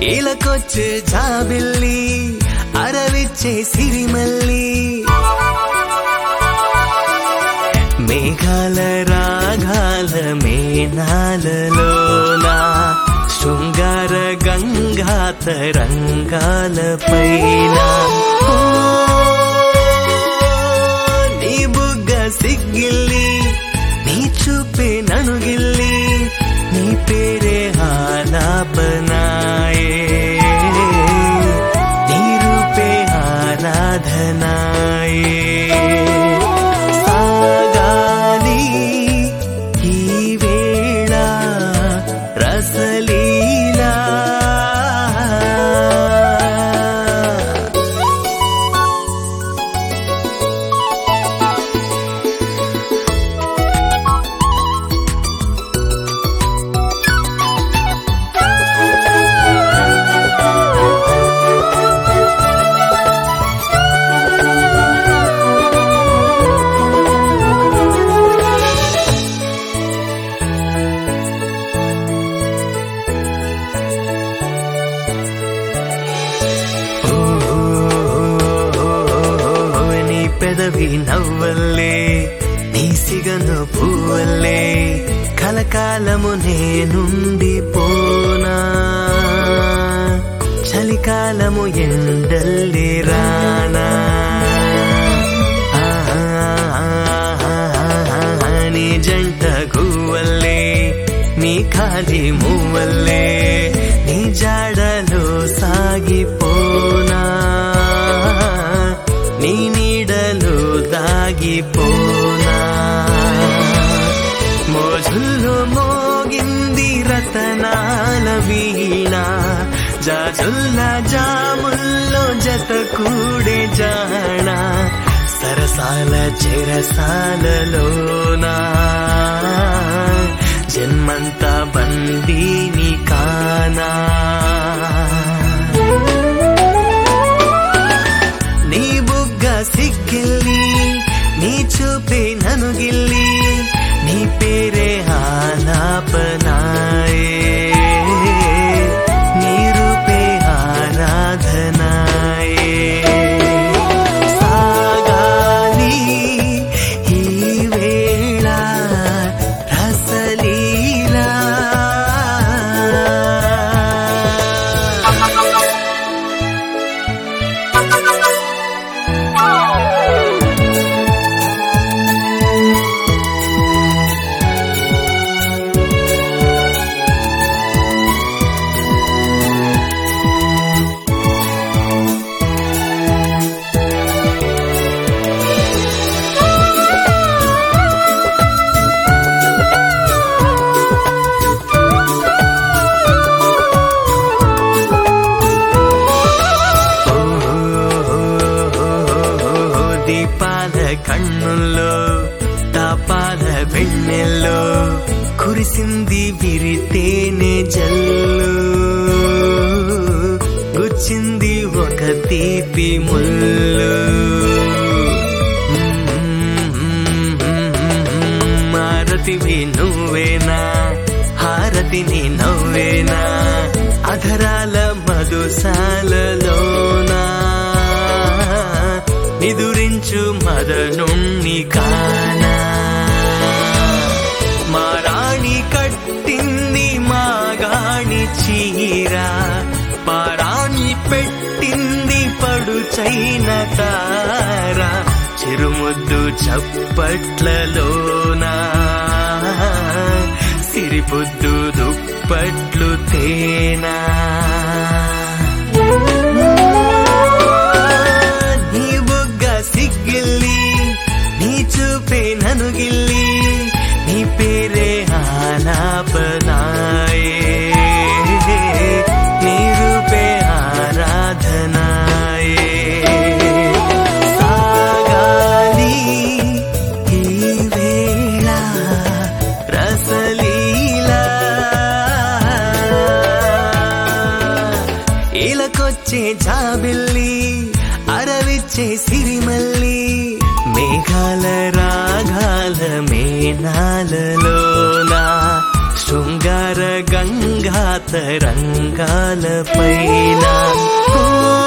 ఇలకొచ్చే జాబిల్లి అరవిచ్చే సిరిమల్లి మేఘాల రాగాల మేనాలలోన శృంగార గంగా తరంగాల పైన నీ బుగ్గ సిగ్గిల్లి నీ చూపే ననుగిల్లి నీ పేరే ఆలాపనాయే నీ రూపే ఆరాధనాయే సాగాలి ఈ వేళ రసలీలా నీ పెదవి నవ్వల్లే నీ సిగను పువ్వల్లే కలకాలము నేనుండి పోనా చలికాలము ఎండల్లి రానా నీ జంట గువ్వల్లే నీ ఖాళీ మువ్వల్లే నీ జాడలో సాగిపోనా నీ నీడలో దాగిపోనా మోజుల్లో మోగింది రతనాల వీణ జాజుల్ల జాముల్లో జత కూడే జాణ సరసాల చెరసాలలోనా జన్మంతా బందీని కానా నీ బుగ్గ సిగ్గిల్లి నీ చూపే ననుగిల్లి నీ పేరే ఆలాపనాయే నీ రూపే ఆరాధనాయే సాగాలి ఈ వేళ రసలీలా దీపాల కన్నుల్లో తాపాల వెన్నెల్లో కురిసింది విరితేనే జల్లు గుచ్చింది ఒక తీపి ముల్లు మారతివి నువ్వేనా హారతిని నవ్వేనా అధరాల మధుశాలలోనా నిదురించు మదనుణ్ణి కానా మారాణి కట్టింది మాగాణి చీర పారాణి పెట్టింది పడుచైన తార చిరుముద్దు చప్పట్లలోనా సిరిపుద్దు దుప్పట్లు తేనా నీ బుగ్గ సిగ్గిల్లి నీ చూపే ననుగిల్లి నీ పేరే ఆలాపనాయే నీ రూపే ఆరాధనాయే సాగాలి ఈ వేళ రసలీలా ఇలకొచ్చే జాబిల్లి అరవిచ్చే సిరిమల్లి మేఘాల రాగాల మేనాలలోన శృంగార గంగా తరంగాల పైన ఓ